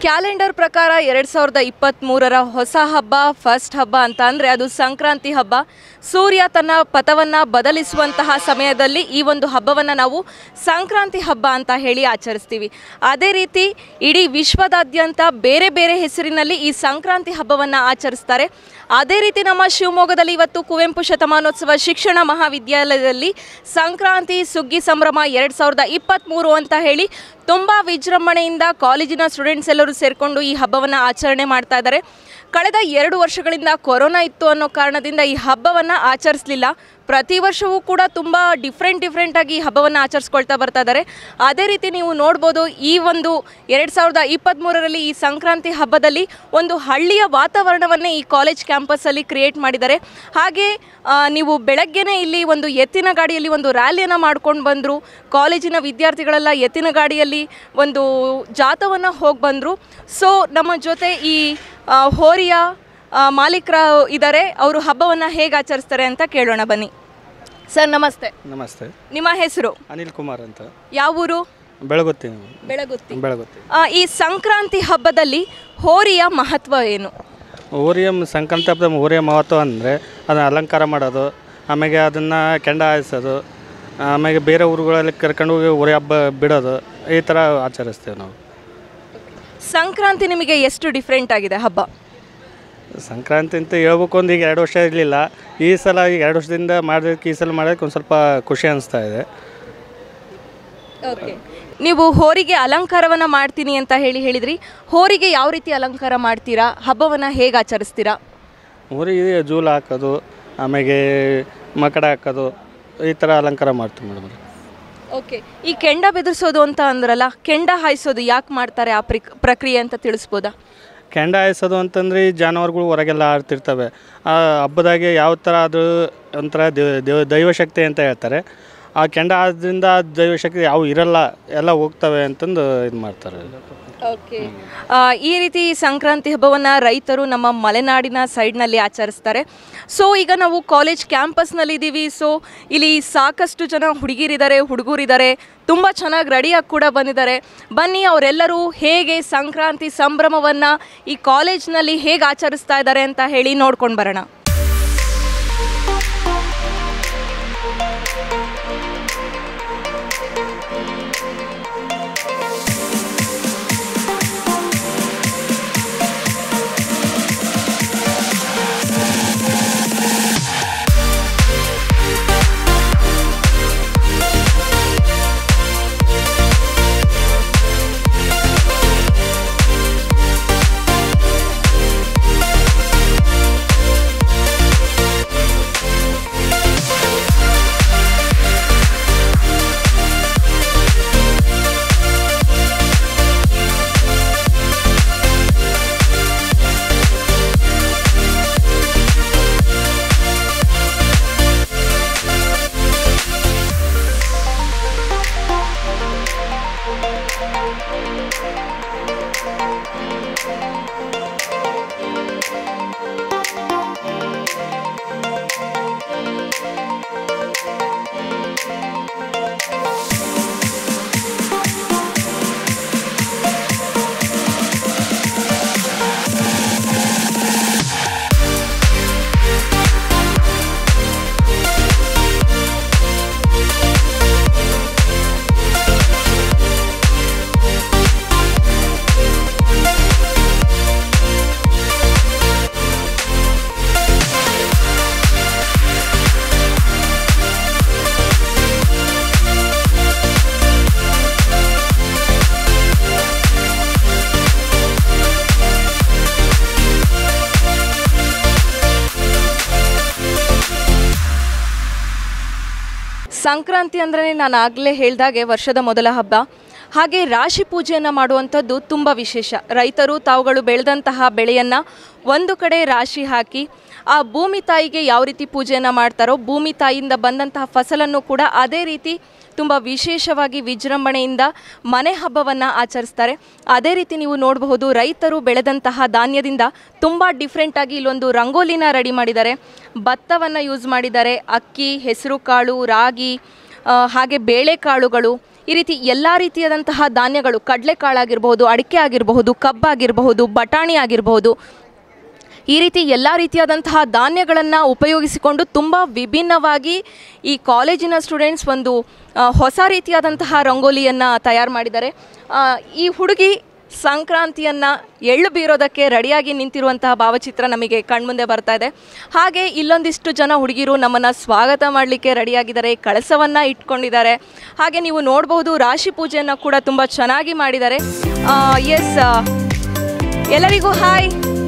Calendar ಪ್ರಕಾರ ಎರಡು ಸಾವಿರದ ಇಪ್ಪತ್ತ್ಮೂರರ ಹೊಸ ಹಬ್ಬ ಫಸ್ಟ್ ಹಬ್ಬ ಅಂತ ಅಂದರೆ ಅದು ಸಂಕ್ರಾಂತಿ ಹಬ್ಬ ಸೂರ್ಯ ತನ್ನ ಪಥವನ್ನು ಬದಲಿಸುವಂತಹ ಸಮಯದಲ್ಲಿ ಈ ಒಂದು ಹಬ್ಬವನ್ನು ನಾವು ಸಂಕ್ರಾಂತಿ ಹಬ್ಬ ಅಂತ ಹೇಳಿ ಆಚರಿಸ್ತೀವಿ ಅದೇ ರೀತಿ ಇಡೀ ವಿಶ್ವದಾದ್ಯಂತ ಬೇರೆ ಬೇರೆ ಹೆಸರಿನಲ್ಲಿ ಈ ಸಂಕ್ರಾಂತಿ ಹಬ್ಬವನ್ನು ಆಚರಿಸ್ತಾರೆ ಅದೇ ರೀತಿ ನಮ್ಮ ಶಿವಮೊಗ್ಗದಲ್ಲಿ ಇವತ್ತು ಕುವೆಂಪು ಶತಮಾನೋತ್ಸವ ಶಿಕ್ಷಣ ಮಹಾವಿದ್ಯಾಲಯದಲ್ಲಿ ಸಂಕ್ರಾಂತಿ ಸುಗ್ಗಿ ಸಂಭ್ರಮ ಎರಡು ಸಾವಿರದ ಇಪ್ಪತ್ತ್ಮೂರು ಅಂತ ಹೇಳಿ ತುಂಬ ವಿಜೃಂಭಣೆಯಿಂದ ಕಾಲೇಜಿನ ಸ್ಟೂಡೆಂಟ್ಸ್ ಎಲ್ಲರೂ ಸೇರಿಕೊಂಡು ಈ ಹಬ್ಬವನ್ನು ಆಚರಣೆ ಮಾಡ್ತಾ ಇದ್ದಾರೆ ಕಳೆದ ಎರಡು ವರ್ಷಗಳಿಂದ ಕೊರೋನಾ ಇತ್ತು ಅನ್ನೋ ಕಾರಣದಿಂದ ಈ ಹಬ್ಬವನ್ನು ಆಚರಿಸಲಿಲ್ಲ ಪ್ರತಿ ವರ್ಷವೂ ಕೂಡ ತುಂಬ ಡಿಫ್ರೆಂಟ್ ಡಿಫ್ರೆಂಟಾಗಿ ಈ ಹಬ್ಬವನ್ನು ಆಚರಿಸ್ಕೊಳ್ತಾ ಬರ್ತಾ ಇದ್ದಾರೆ ಅದೇ ರೀತಿ ನೀವು ನೋಡ್ಬೋದು ಈ ಒಂದು ಎರಡು ಸಾವಿರದ ಇಪ್ಪತ್ತ್ಮೂರರಲ್ಲಿ ಈ ಸಂಕ್ರಾಂತಿ ಹಬ್ಬದಲ್ಲಿ ಒಂದು ಹಳ್ಳಿಯ ವಾತಾವರಣವನ್ನೇ ಈ ಕಾಲೇಜ್ ಕ್ಯಾಂಪಸ್ಸಲ್ಲಿ ಕ್ರಿಯೇಟ್ ಮಾಡಿದ್ದಾರೆ ಹಾಗೆ ಆ, ನೀವು ಬೆಳಗ್ಗೆನೇ ಇಲ್ಲಿ ಒಂದು ಎತ್ತಿನ ಗಾಡಿಯಲ್ಲಿ ಒಂದು ರ್ಯಾಲಿಯನ್ನು ಮಾಡ್ಕೊಂಡು ಬಂದರು ಕಾಲೇಜಿನ ವಿದ್ಯಾರ್ಥಿಗಳೆಲ್ಲ ಎತ್ತಿನ ಗಾಡಿಯಲ್ಲಿ ಒಂದು ಜಾಥವನ್ನು ಹೋಗಿ ಬಂದರು ಸೊ ನಮ್ಮ ಜೊತೆ ಈ ಆ, ಹೋರಿಯ ಆ, ಮಾಲೀಕರ ಇದ್ದಾರೆ ಅವರು ಹಬ್ಬವನ್ನು ಹೇಗೆ ಆಚರಿಸ್ತಾರೆ ಅಂತ ಕೇಳೋಣ ಬನ್ನಿ ಸರ್ ನಮಸ್ತೆ ನಮಸ್ತೆ ನಿಮ್ಮ ಹೆಸರು ಅನಿಲ್ ಕುಮಾರ್ ಅಂತ ಯಾವ ಊರು ಬೆಳಗುತ್ತಿ ನಾವು ಬೆಳಗುತ್ತಿ ಬೆಳಗುತ್ತಿ ಆ, ಈ ಸಂಕ್ರಾಂತಿ ಹಬ್ಬದಲ್ಲಿ ಹೋರಿಯ ಮಹತ್ವ ಏನು ಓರಿಯಂ ಸಂಕ್ರಾಂತಿ ಹಬ್ಬದ ಓರಿಯ ಮಹತ್ವ ಅಂದರೆ ಅದನ್ನು ಅಲಂಕಾರ ಮಾಡೋದು ಆಮೇಲೆ ಅದನ್ನು ಕೆಂಡ ಹಾಯಿಸೋದು ಆಮೇಲೆ ಬೇರೆ ಊರುಗಳಲ್ಲಿ ಕರ್ಕೊಂಡು ಹೋಗಿ ಓರಿ ಹಬ್ಬ ಬಿಡೋದು ಈ ಥರ ಆಚರಿಸ್ತೇವೆ ನಾವು ಸಂಕ್ರಾಂತಿ ನಿಮಗೆ ಎಷ್ಟು ಡಿಫ್ರೆಂಟ್ ಆಗಿದೆ ಹಬ್ಬ ಸಂಕ್ರಾಂತಿ ಅಂತ ಹೇಳ್ಬೇಕು ಒಂದು ಈಗ ಎರಡು ವರ್ಷ ಇರಲಿಲ್ಲ ಈ ಸಲ ಈಗ ಎರಡು ವರ್ಷದಿಂದ ಮಾಡೋದಕ್ಕೆ ಈ ಸಲ ಮಾಡೋದಕ್ಕೆ ಒಂದು ಸ್ವಲ್ಪ ಖುಷಿ ಅನಿಸ್ತಾ ಇದೆ ಓಕೆ ನೀವು ಹೋರಿಗೆ ಅಲಂಕಾರವನ್ನು ಮಾಡ್ತೀನಿ ಅಂತ ಹೇಳಿ ಹೇಳಿದ್ರಿ ಹೋರಿಗೆ ಯಾವ ರೀತಿ ಅಲಂಕಾರ ಮಾಡ್ತೀರಾ ಹಬ್ಬವನ್ನು ಹೇಗೆ ಆಚರಿಸ್ತೀರಾ ಊರಿಗೆ ಜೂಲು ಹಾಕೋದು ಆಮೇಲೆ ಮಕಡ ಹಾಕೋದು ಈ ಥರ ಅಲಂಕಾರ ಮಾಡ್ತೀವಿ ಮೇಡಮ್ ಓಕೆ ಈ ಕೆಂಡ ಬೆದರಿಸೋದು ಅಂತ ಅಂದ್ರಲ್ಲ ಕೆಂಡ ಹಾಯಿಸೋದು ಯಾಕೆ ಮಾಡ್ತಾರೆ ಆ ಪ್ರಿಕ್ ಪ್ರಕ್ರಿಯೆ ಅಂತ ತಿಳಿಸ್ಬೋದಾ ಕೆಂಡ ಹಾಯಿಸೋದು ಅಂತಂದ್ರೆ ಈ ಜಾನುವಾರುಗಳು ಹೊರಗೆಲ್ಲ ಆಡ್ತಿರ್ತವೆ ಆ ಹಬ್ಬದಾಗೆ ಯಾವ ಥರ ಅದು ಒಂಥರ ದೇವ ದೇವ ದೈವಶಕ್ತಿ ಅಂತ ಹೇಳ್ತಾರೆ ಆ ಕೆಂಡ ಆದ್ರಿಂದ ಆ ದೈವಶಕ್ತಿ ಯಾವ ಇರಲ್ಲ ಎಲ್ಲ ಹೋಗ್ತವೆ ಅಂತಂದು ಇದು ಮಾಡ್ತಾರೆ ಓಕೆ ಈ ರೀತಿ ಸಂಕ್ರಾಂತಿ ಹಬ್ಬವನ್ನು ರೈತರು ನಮ್ಮ ಮಲೆನಾಡಿನ ಸೈಡ್ನಲ್ಲಿ ಆಚರಿಸ್ತಾರೆ ಸೊ ಈಗ ನಾವು ಕಾಲೇಜ್ ಕ್ಯಾಂಪಸ್ನಲ್ಲಿದ್ದೀವಿ ಸೊ ಇಲ್ಲಿ ಸಾಕಷ್ಟು ಜನ ಹುಡುಗಿರಿದ್ದಾರೆ ಹುಡುಗರಿದ್ದಾರೆ ತುಂಬ ಚೆನ್ನಾಗಿ ರೆಡಿಯಾಗಿ ಕೂಡ ಬಂದಿದ್ದಾರೆ ಬನ್ನಿ ಅವರೆಲ್ಲರೂ ಹೇಗೆ ಸಂಕ್ರಾಂತಿ ಸಂಭ್ರಮವನ್ನು ಈ ಕಾಲೇಜ್ನಲ್ಲಿ ಹೇಗೆ ಆಚರಿಸ್ತಾ ಇದ್ದಾರೆ ಅಂತ ಹೇಳಿ ನೋಡ್ಕೊಂಡು ಬರೋಣ ಸಂಕ್ರಾಂತಿ ಅಂದರೆ ನಾನು ಆಗಲೇ ಹೇಳ್ದಾಗೆ ವರ್ಷದ ಮೊದಲ ಹಬ್ಬ ಹಾಗೆ ರಾಶಿ ಪೂಜೆಯನ್ನು ಮಾಡುವಂಥದ್ದು ತುಂಬ ವಿಶೇಷ ರೈತರು ತಾವುಗಳು ಬೆಳೆದಂತಹ ಬೆಳೆಯನ್ನು ಒಂದು ಕಡೆ ರಾಶಿ ಹಾಕಿ ಆ ಭೂಮಿ ತಾಯಿಗೆ ಯಾವ ರೀತಿ ಪೂಜೆಯನ್ನು ಮಾಡ್ತಾರೋ ಭೂಮಿ ತಾಯಿಯಿಂದ ಬಂದಂತಹ ಫಸಲನ್ನು ಕೂಡ ಅದೇ ರೀತಿ ತುಂಬ ವಿಶೇಷವಾಗಿ ವಿಜೃಂಭಣೆಯಿಂದ ಮನೆ ಹಬ್ಬವನ್ನು ಆಚರಿಸ್ತಾರೆ ಅದೇ ರೀತಿ ನೀವು ನೋಡಬಹುದು ರೈತರು ಬೆಳೆದಂತಹ ಧಾನ್ಯದಿಂದ ತುಂಬ ಡಿಫ್ರೆಂಟಾಗಿ ಇಲ್ಲೊಂದು ರಂಗೋಲಿನ ರೆಡಿ ಮಾಡಿದ್ದಾರೆ ಭತ್ತವನ್ನು ಯೂಸ್ ಮಾಡಿದ್ದಾರೆ ಅಕ್ಕಿ ಹೆಸರು ಕಾಳು ರಾಗಿ ಆ, ಹಾಗೆ ಬೇಳೆಕಾಳುಗಳು ಈ ರೀತಿ ಎಲ್ಲ ರೀತಿಯಾದಂತಹ ಧಾನ್ಯಗಳು ಕಡಲೆಕಾಳಾಗಿರಬಹುದು ಅಡಿಕೆ ಆಗಿರಬಹುದು ಕಬ್ಬಾಗಿರಬಹುದು ಬಟಾಣಿ ಆಗಿರಬಹುದು ಈ ರೀತಿ ಎಲ್ಲ ರೀತಿಯಾದಂತಹ ಧಾನ್ಯಗಳನ್ನು ಉಪಯೋಗಿಸಿಕೊಂಡು ತುಂಬ ವಿಭಿನ್ನವಾಗಿ ಈ ಕಾಲೇಜಿನ ಸ್ಟೂಡೆಂಟ್ಸ್ ಒಂದು ಆ, ಹೊಸ ರೀತಿಯಾದಂತಹ ರಂಗೋಲಿಯನ್ನು ತಯಾರು ಮಾಡಿದ್ದಾರೆ ಆ, ಈ ಹುಡುಗಿ ಸಂಕ್ರಾಂತಿಯನ್ನು ಎಳ್ಳು ಬೀರೋದಕ್ಕೆ ರೆಡಿಯಾಗಿ ನಿಂತಿರುವಂತಹ ಭಾವಚಿತ್ರ ನಮಗೆ ಕಣ್ಮುಂದೆ ಬರ್ತಾ ಇದೆ ಹಾಗೆ ಇಲ್ಲೊಂದಿಷ್ಟು ಜನ ಹುಡುಗಿರು ನಮ್ಮನ್ನು ಸ್ವಾಗತ ಮಾಡಲಿಕ್ಕೆ ರೆಡಿಯಾಗಿದ್ದಾರೆ ಕಳಸವನ್ನು ಇಟ್ಕೊಂಡಿದ್ದಾರೆ ಹಾಗೆ ನೀವು ನೋಡಬಹುದು ರಾಶಿ ಪೂಜೆಯನ್ನು ಕೂಡ ತುಂಬ ಚೆನ್ನಾಗಿ ಮಾಡಿದ್ದಾರೆ ಎಸ್ ಎಲ್ಲರಿಗೂ ಹಾಯ್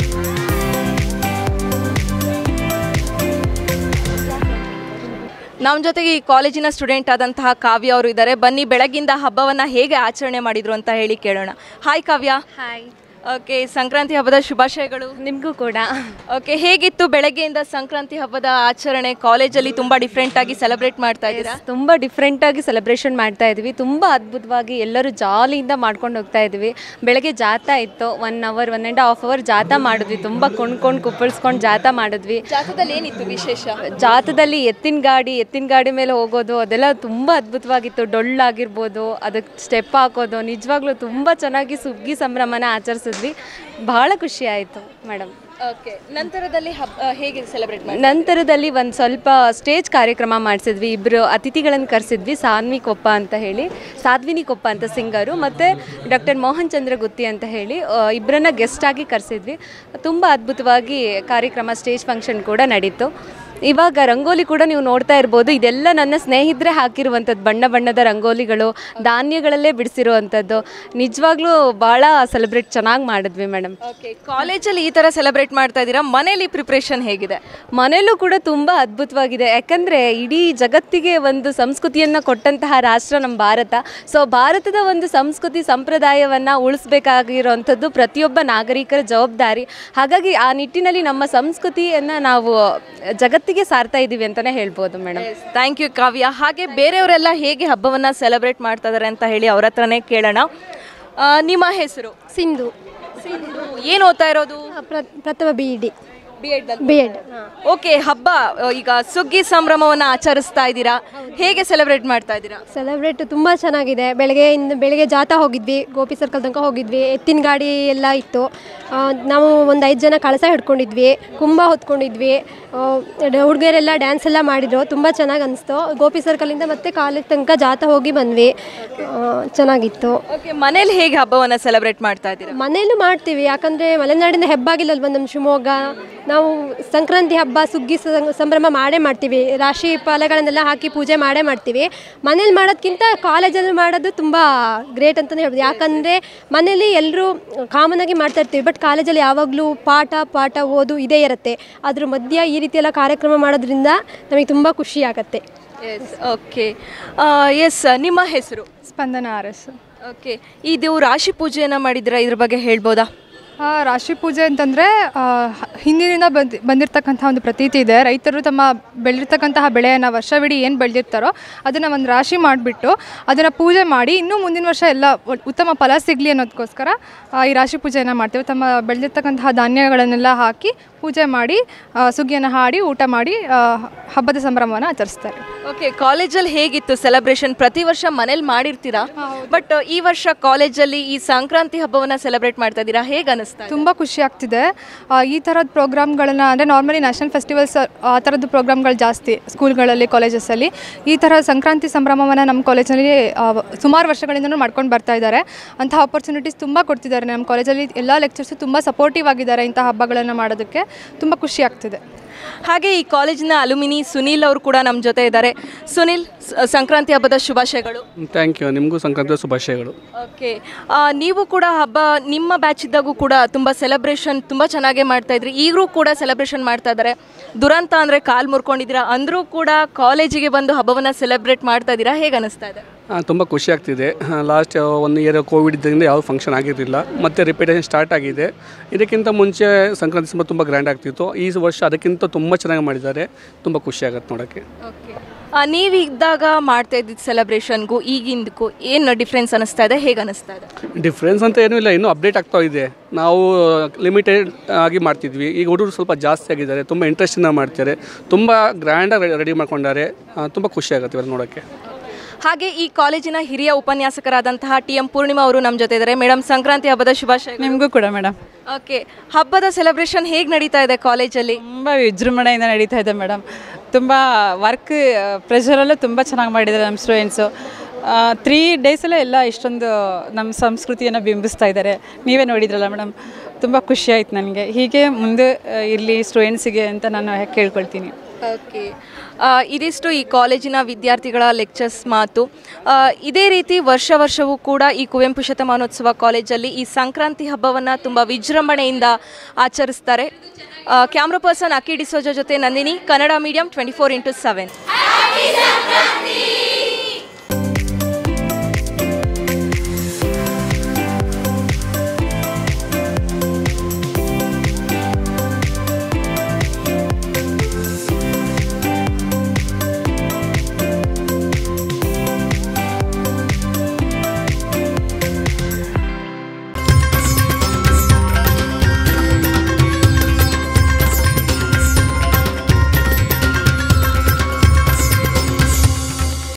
ನಮ್ಮ ಜೊತೆಗೆ ಈ ಕಾಲೇಜಿನ ಸ್ಟೂಡೆಂಟ್ ಆದಂತಹ ಕಾವ್ಯ ಅವರು ಇದ್ದಾರೆ ಬನ್ನಿ ಬೆಳಗಿಂದ ಹಬ್ಬವನ್ನು ಹೇಗೆ ಆಚರಣೆ ಮಾಡಿದ್ರು ಅಂತ ಹೇಳಿ ಕೇಳೋಣ hi Kavya hi okay Sankranti ಹಬ್ಬದ ಶುಭಾಶಯಗಳು ನಿಮಗೂ ಕೂಡ ಓಕೆ ಹೇಗಿತ್ತು ಬೆಳಗ್ಗೆಯಿಂದ ಸಂಕ್ರಾಂತಿ ಹಬ್ಬದ ಆಚರಣೆ ಕಾಲೇಜಲ್ಲಿ ತುಂಬ ಡಿಫ್ರೆಂಟ್ ಆಗಿ ಸೆಲೆಬ್ರೇಟ್ ಮಾಡ್ತಾ ಇದ್ದೀರಾ ತುಂಬ ಡಿಫ್ರೆಂಟಾಗಿ ಸೆಲೆಬ್ರೇಷನ್ ಮಾಡ್ತಾ ಇದ್ವಿ ತುಂಬ ಅದ್ಭುತವಾಗಿ ಎಲ್ಲರೂ ಜಾಲಿಯಿಂದ ಮಾಡ್ಕೊಂಡು ಹೋಗ್ತಾ ಇದ್ವಿ ಬೆಳಗ್ಗೆ ಜಾಥಾ ಇತ್ತು one hour one and half hour ಜಾಥಾ ಮಾಡಿದ್ವಿ ತುಂಬ ಕೊಂಡ್ಕೊಂಡು ಕುಪ್ಪಳಿಸ್ಕೊಂಡು ಜಾಥಾ ಮಾಡಿದ್ವಿ ಜಾತದಲ್ಲಿ ಏನಿತ್ತು ವಿಶೇಷ ಜಾಥಾದಲ್ಲಿ ಎತ್ತಿನ ಗಾಡಿ ಎತ್ತಿನ ಗಾಡಿ ಮೇಲೆ ಹೋಗೋದು ಅದೆಲ್ಲ ತುಂಬ ಅದ್ಭುತವಾಗಿತ್ತು ಡೊಳ್ಳಾಗಿರ್ಬೋದು ಅದಕ್ಕೆ ಸ್ಟೆಪ್ ಹಾಕೋದು ನಿಜವಾಗ್ಲೂ ತುಂಬ ಚೆನ್ನಾಗಿ ಸುಗ್ಗಿ ಸಂಭ್ರಮನ ಆಚರಿಸಿದ್ವಿ ಬಹಳ ಖುಷಿ ಆಯಿತು ಮೇಡಮ್ ಓಕೆ ನಂತರದಲ್ಲಿ ಹಬ್ಬ ಹೇಗೆ ಸೆಲೆಬ್ರೇಟ್ ಮಾಡಿ ನಂತರದಲ್ಲಿ ಒಂದು ಸ್ವಲ್ಪ ಸ್ಟೇಜ್ ಕಾರ್ಯಕ್ರಮ ಮಾಡಿಸಿದ್ವಿ ಇಬ್ಬರು ಅತಿಥಿಗಳನ್ನು ಕರೆಸಿದ್ವಿ ಸಾನ್ವಿ ಕೊಪ್ಪ ಅಂತ ಹೇಳಿ ಸಾಧ್ವಿನಿ ಕೊಪ್ಪ ಅಂತ ಸಿಂಗರು ಮತ್ತು ಡಾಕ್ಟರ್ ಮೋಹನ್ ಚಂದ್ರ ಗುತ್ತಿ ಅಂತ ಹೇಳಿ ಆ, ಇಬ್ಬರನ್ನ ಗೆಸ್ಟಾಗಿ ಕರೆಸಿದ್ವಿ ತುಂಬ ಅದ್ಭುತವಾಗಿ ಕಾರ್ಯಕ್ರಮ ಸ್ಟೇಜ್ ಫಂಕ್ಷನ್ ಕೂಡ ನಡೀತು ಇವಾಗ ರಂಗೋಲಿ ಕೂಡ ನೀವು ನೋಡ್ತಾ ಇರ್ಬೋದು ಇದೆಲ್ಲ ನನ್ನ ಸ್ನೇಹಿತರೆ ಹಾಕಿರುವಂಥದ್ದು ಬಣ್ಣ ಬಣ್ಣದ ರಂಗೋಲಿಗಳು ಧಾನ್ಯಗಳಲ್ಲೇ ಬಿಡಿಸಿರುವಂಥದ್ದು ನಿಜವಾಗ್ಲೂ ಭಾಳ ಸೆಲೆಬ್ರೇಟ್ ಚೆನ್ನಾಗಿ ಮಾಡಿದ್ವಿ ಮೇಡಮ್ ಓಕೆ ಕಾಲೇಜಲ್ಲಿ ಈ ಥರ ಸೆಲೆಬ್ರೇಟ್ ಮಾಡ್ತಾ ಇದ್ದೀರಾ ಮನೇಲಿ ಪ್ರಿಪ್ರೇಷನ್ ಹೇಗಿದೆ ಮನೆಯಲ್ಲೂ ಕೂಡ ತುಂಬ ಅದ್ಭುತವಾಗಿದೆ ಯಾಕಂದರೆ ಇಡೀ ಜಗತ್ತಿಗೆ ಒಂದು ಸಂಸ್ಕೃತಿಯನ್ನು ಕೊಟ್ಟಂತಹ ರಾಷ್ಟ್ರ ನಮ್ಮ ಭಾರತ ಸೊ ಭಾರತದ ಒಂದು ಸಂಸ್ಕೃತಿ ಸಂಪ್ರದಾಯವನ್ನು ಉಳಿಸ್ಬೇಕಾಗಿರೋವಂಥದ್ದು ಪ್ರತಿಯೊಬ್ಬ ನಾಗರಿಕರ ಜವಾಬ್ದಾರಿ ಹಾಗಾಗಿ ಆ ನಿಟ್ಟಿನಲ್ಲಿ ನಮ್ಮ ಸಂಸ್ಕೃತಿಯನ್ನು ನಾವು ಜಗತ್ತಿಗೆ ಸಾರ್ತಾ ಇದ್ದೀವಿ ಅಂತಲೇ ಹೇಳ್ಬೋದು ಮೇಡಮ್ ಥ್ಯಾಂಕ್ ಯು ಕಾವ್ಯ ಹಾಗೆ ಬೇರೆಯವರೆಲ್ಲ ಹೇಗೆ ಹಬ್ಬವನ್ನು ಸೆಲೆಬ್ರೇಟ್ ಮಾಡ್ತಾ ಇದ್ದಾರೆ ಅಂತ ಹೇಳಿ ಅವ್ರ ಹತ್ರನೇ ಕೇಳೋಣ ಆ, ನಿಮ್ಮ ಹೆಸರು ಸಿಂಧು ಏನು ಓದ್ತಾ ಇರೋದು ಪ್ರ- ಪ್ರಥಮ B E D B Ed B Ed okay ಹಬ್ಬ ಆ, ಈಗ ಸುಗ್ಗಿ ಸಂಭ್ರಮವನ್ನು ಆಚರಿಸ್ತಾ ಇದ್ದೀರಾ ಹೇಗೆ ಸೆಲೆಬ್ರೇಟ್ ಮಾಡ್ತಾ ಇದ್ದೀರಾ ಸೆಲೆಬ್ರೇಟ್ ತುಂಬ ಚೆನ್ನಾಗಿದೆ ಬೆಳಗ್ಗೆ ಇಂದ ಬೆಳಗ್ಗೆ ಜಾಥಾ ಹೋಗಿದ್ವಿ ಗೋಪಿ ಸರ್ಕಲ್ ತನಕ ಹೋಗಿದ್ವಿ ಎತ್ತಿನ ಗಾಡಿ ಎಲ್ಲ ಇತ್ತು ಆ, ನಾವು ಒಂದು ಐದು ಜನ ಕಳಸ ಹಿಡ್ಕೊಂಡಿದ್ವಿ ಕುಂಭ ಹೊತ್ಕೊಂಡಿದ್ವಿ ಹುಡುಗರೆಲ್ಲ ಡ್ಯಾನ್ಸ್ ಎಲ್ಲ ಮಾಡಿದ್ರು ತುಂಬ ಚೆನ್ನಾಗಿ ಅನಿಸ್ತು ಗೋಪಿ ಸರ್ಕಲಿಂದ ಮತ್ತೆ ಕಾಲೇಜ್ ತನಕ ಜಾಥಾ ಹೋಗಿ ಬಂದ್ವಿ ಆ, ಚೆನ್ನಾಗಿತ್ತು ಓಕೆ ಮನೇಲಿ ಹೇಗೆ ಹಬ್ಬವನ್ನು ಸೆಲೆಬ್ರೇಟ್ ಮಾಡ್ತಾ ಇದ್ದೀರಾ ಮನೆಯಲ್ಲೂ ಮಾಡ್ತೀವಿ ಯಾಕಂದರೆ ಮಲೆನಾಡಿನ ಹೆಬ್ಬಾಗಿಲಲ್ವ ನಮ್ಮ ಶಿವಮೊಗ್ಗ ನಾವು ಸಂಕ್ರಾಂತಿ ಹಬ್ಬ ಸುಗ್ಗಿ ಸಂ- ಸಂಭ್ರಮ ಮಾಡೇ ಮಾಡ್ತೀವಿ ರಾಶಿ ಫಲಗಳನ್ನೆಲ್ಲ ಹಾಕಿ ಪೂಜೆ ಮಾಡೇ ಮಾಡ್ತೀವಿ ಮನೇಲಿ ಮಾಡೋದಕ್ಕಿಂತ ಕಾಲೇಜಲ್ಲಿ ಮಾಡೋದು ತುಂಬ ಗ್ರೇಟ್ ಅಂತಲೇ ಹೇಳ್ಬೋದು ಯಾಕಂದರೆ ಮನೇಲಿ ಎಲ್ಲರೂ ಕಾಮನ್ ಆಗಿ ಮಾಡ್ತಾ ಇರ್ತೀವಿ ಬಟ್ ಕಾಲೇಜಲ್ಲಿ ಯಾವಾಗಲೂ ಪಾಠ ಪಾಠ ಓದು ಇದೇ ಇರುತ್ತೆ ಅದ್ರ ಮಧ್ಯ ಈ ರೀತಿ ಎಲ್ಲ ಕಾರ್ಯಕ್ರಮ ಮಾಡೋದ್ರಿಂದ ನಮಗೆ ತುಂಬ ಖುಷಿ ಆಗುತ್ತೆ ಎಸ್ ಓಕೆ ಎಸ್ ನಿಮ್ಮ ಹೆಸರು ಸ್ಪಂದನ ಅರಸು ಓಕೆ ಇದು ರಾಶಿ ಪೂಜೆಯನ್ನು ಮಾಡಿದ್ದೀರಾ ಇದ್ರ ಬಗ್ಗೆ ಹೇಳ್ಬೋದಾ ಆ, ರಾಶಿ ಪೂಜೆ ಅಂತಂದರೆ ಹಿಂದಿನಿಂದ ಬಂದು ಬಂದಿರತಕ್ಕಂಥ ಒಂದು ಪ್ರತೀತಿ ಇದೆ ರೈತರು ತಮ್ಮ ಬೆಳೆದಿರ್ತಕ್ಕಂತಹ ಬೆಳೆಯನ್ನು ವರ್ಷವಿಡೀ ಏನು ಬೆಳೆದಿರ್ತಾರೋ ಅದನ್ನು ಒಂದು ರಾಶಿ ಮಾಡಿಬಿಟ್ಟು ಅದನ್ನು ಪೂಜೆ ಮಾಡಿ ಇನ್ನೂ ಮುಂದಿನ ವರ್ಷ ಎಲ್ಲ ಒ- ಉತ್ತಮ ಫಲ ಸಿಗಲಿ ಅನ್ನೋದಕ್ಕೋಸ್ಕರ ಆ, ಈ ರಾಶಿ ಪೂಜೆಯನ್ನು ಮಾಡ್ತೇವೆ ತಮ್ಮ ಬೆಳೆದಿರ್ತಕ್ಕಂತಹ ಧಾನ್ಯಗಳನ್ನೆಲ್ಲ ಹಾಕಿ ಪೂಜೆ ಮಾಡಿ ಆ, ಸುಗ್ಗಿಯನ್ನು ಹಾಡಿ ಊಟ ಮಾಡಿ ಆ, ಹಬ್ಬದ ಸಂಭ್ರಮವನ್ನು ಆಚರಿಸ್ತಾರೆ ಓಕೆ ಕಾಲೇಜಲ್ಲಿ ಹೇಗಿತ್ತು ಸೆಲೆಬ್ರೇಷನ್ ಪ್ರತಿ ವರ್ಷ ಮನೇಲಿ ಮಾಡಿರ್ತೀರಾ ಬಟ್ ಈ ವರ್ಷ ಕಾಲೇಜಲ್ಲಿ ಈ ಸಂಕ್ರಾಂತಿ ಹಬ್ಬವನ್ನು ಸೆಲೆಬ್ರೇಟ್ ಮಾಡ್ತಾ ಇದ್ದೀರಾ ಹೇಗೆ ಅನಿಸ್ತಾ ಇದೆ? ತುಂಬ ಖುಷಿ ಆಗ್ತಿದೆ ಆ, ಈ ಥರದ ಪ್ರೋಗ್ರಾಮ್ಗಳನ್ನ ಅಂದರೆ ನಾರ್ಮಲಿ ನ್ಯಾಷನಲ್ ಫೆಸ್ಟಿವಲ್ಸ್ ಆ ಥರದ್ದು ಪ್ರೋಗ್ರಾಮ್ಗಳು ಜಾಸ್ತಿ ಸ್ಕೂಲ್ಗಳಲ್ಲಿ ಕಾಲೇಜಸ್ಸಲ್ಲಿ ಈ ಥರ ಸಂಕ್ರಾಂತಿ ಸಂಭ್ರಮವನ್ನು ನಮ್ಮ ಕಾಲೇಜಲ್ಲಿ ಸುಮಾರು ವರ್ಷಗಳಿಂದನೂ ಮಾಡ್ಕೊಂಡು ಬರ್ತಾ ಇದ್ದಾರೆ ಅಂಥ ಆಪರ್ಚುನಿಟೀಸ್ ತುಂಬ ಕೊಡ್ತಿದ್ದಾರೆ ನಮ್ಮ ಕಾಲೇಜಲ್ಲಿ ಎಲ್ಲ ಲೆಕ್ಚರ್ಸು ತುಂಬ ಸಪೋರ್ಟಿವ್ ಆಗಿದ್ದಾರೆ ಇಂಥ ಹಬ್ಬಗಳನ್ನು ಮಾಡೋದಕ್ಕೆ ತುಂಬ ಖುಷಿ ಆಗ್ತಿದೆ ಹಾಗೆ ಈ ಕಾಲೇಜಿನ ಅಲುಮಿನಿ ಸುನೀಲ್ ಅವರು ಕೂಡ ನಮ್ಮ ಜೊತೆ ಇದ್ದಾರೆ ಸುನೀಲ್ ಸ- ಸಂಕ್ರಾಂತಿ ಹಬ್ಬದ ಶುಭಾಶಯಗಳು ಥ್ಯಾಂಕ್ ಯು ನಿಮಗೂ ಸಂಕ್ರಾಂತಿ ಶುಭಾಶಯಗಳು ಓಕೆ ನೀವು ಕೂಡ ಹಬ್ಬ ನಿಮ್ಮ ಬ್ಯಾಚ್ ಇದ್ದಾಗೂ ಕೂಡ ತುಂಬ ಸೆಲೆಬ್ರೇಷನ್ ತುಂಬ ಚೆನ್ನಾಗೇ ಮಾಡ್ತಾ ಇದ್ರಿ ಈಗಲೂ ಕೂಡ ಸೆಲೆಬ್ರೇಷನ್ ಮಾಡ್ತಾ ಇದ್ದಾರೆ ದುರಂತ ಅಂದರೆ ಕಾಲು ಮುರ್ಕೊಂಡಿದ್ದೀರಾ ಅಂದರೂ ಕೂಡ ಕಾಲೇಜಿಗೆ ಬಂದು ಹಬ್ಬವನ್ನು ಸೆಲೆಬ್ರೇಟ್ ಮಾಡ್ತಾ ಇದ್ದೀರಾ ಹೇಗೆ ಅನಿಸ್ತಾ ಇದೆ ತುಂಬ ಖುಷಿ ಆಗ್ತಿದೆ ಲಾಸ್ಟ್ ಒನ್ ಇಯರ್ ಕೋವಿಡ್ ಇದ್ದರಿಂದ ಯಾವ ಫಂಕ್ಷನ್ ಆಗಿರಲಿಲ್ಲ ಮತ್ತು ರಿಪಿಟೇಷನ್ ಸ್ಟಾರ್ಟ್ ಆಗಿದೆ ಇದಕ್ಕಿಂತ ಮುಂಚೆ ಸಂಕ್ರಾಂತಿ ಸಂಭ್ರಮ ತುಂಬ ಗ್ರ್ಯಾಂಡ್ ಆಗ್ತಿತ್ತು ಈ ವರ್ಷ ಅದಕ್ಕಿಂತ ತುಂಬ ಚೆನ್ನಾಗಿ ಮಾಡಿದ್ದಾರೆ ತುಂಬ ಖುಷಿ ಆಗುತ್ತೆ ನೋಡೋಕ್ಕೆ ಓಕೆ ನೀವಿದ್ದಾಗ ಮಾಡ್ತಾ ಇದ್ದಿದ್ದು ಸೆಲೆಬ್ರೇಷನ್ಗೂ ಈಗಿಂದಕ್ಕೂ ಏನು ಡಿಫ್ರೆನ್ಸ್ ಅನಿಸ್ತಾ ಇದೆ ಹೇಗೆ ಅನಿಸ್ತಾ ಇದೆ ಡಿಫ್ರೆನ್ಸ್ ಅಂತ ಏನೂ ಇಲ್ಲ ಇನ್ನೂ ಅಪ್ಡೇಟ್ ಆಗ್ತಾ ಇದೆ ನಾವು ಲಿಮಿಟೆಡ್ ಆಗಿ ಮಾಡ್ತಿದ್ವಿ ಈಗ ಹುಡುಗರು ಸ್ವಲ್ಪ ಜಾಸ್ತಿ ಆಗಿದ್ದಾರೆ ತುಂಬ ಇಂಟ್ರೆಸ್ಟಿಂದ ಮಾಡ್ತಾರೆ ತುಂಬ ಗ್ರ್ಯಾಂಡಾಗಿ ರೆಡಿ ಮಾಡ್ಕೊಂಡಾರೆ ತುಂಬ ಖುಷಿ ಆಗುತ್ತೆ ಇವಾಗ ನೋಡೋಕ್ಕೆ ಹಾಗೆ ಈ ಕಾಲೇಜಿನ ಹಿರಿಯ ಉಪನ್ಯಾಸಕರಾದಂತಹ ಟಿ ಎಂ ಪೂರ್ಣಿಮಾ ಅವರು ನಮ್ಮ ಜೊತೆ ಇದ್ದಾರೆ ಮೇಡಮ್ ಸಂಕ್ರಾಂತಿ ಹಬ್ಬದ ಶುಭಾಶಯ ನಿಮಗೂ ಕೂಡ ಮೇಡಮ್ ಓಕೆ ಹಬ್ಬದ ಸೆಲೆಬ್ರೇಷನ್ ಹೇಗೆ ನಡೀತಾ ಇದೆ ಕಾಲೇಜಲ್ಲಿ ತುಂಬ ವಿಜೃಂಭಣೆಯಿಂದ ನಡೀತಾ ಇದೆ ಮೇಡಮ್ ತುಂಬ ವರ್ಕ್ ಪ್ರೆಷರಲ್ಲೂ ತುಂಬ ಚೆನ್ನಾಗಿ ಮಾಡಿದ್ದಾರೆ ನಮ್ಮ ಸ್ಟೂಡೆಂಟ್ಸು ತ್ರೀ ಡೇಸಲ್ಲೇ ಎಲ್ಲ ಇಷ್ಟೊಂದು ನಮ್ಮ ಸಂಸ್ಕೃತಿಯನ್ನು ಬಿಂಬಿಸ್ತಾ ಇದ್ದಾರೆ ನೀವೇ ನೋಡಿದ್ರಲ್ಲ ಮೇಡಮ್ ತುಂಬ ಖುಷಿ ಆಯ್ತು ನನಗೆ ಹೀಗೆ ಮುಂದೆ ಆ, ಇರಲಿ ಸ್ಟೂಡೆಂಟ್ಸಿಗೆ ಅಂತ ನಾನು ಕೇಳ್ಕೊಳ್ತೀನಿ ಓಕೆ ಇದಿಷ್ಟು ಈ ಕಾಲೇಜಿನ ವಿದ್ಯಾರ್ಥಿಗಳ ಲೆಕ್ಚರ್ಸ್ ಮಾತು ಆ, ಇದೇ ರೀತಿ ವರ್ಷ ವರ್ಷವೂ ಕೂಡ ಈ ಕುವೆಂಪು ಶತಮಾನೋತ್ಸವ ಕಾಲೇಜಲ್ಲಿ ಈ ಸಂಕ್ರಾಂತಿ ಹಬ್ಬವನ್ನು ತುಂಬ ವಿಜೃಂಭಣೆಯಿಂದ ಆಚರಿಸ್ತಾರೆ ಕ್ಯಾಮ್ರಾ ಪರ್ಸನ್ ಅಕ್ಕಿ ಡಿಸೋಜ ಜೊತೆ Nandini Kannada medium twenty four into seven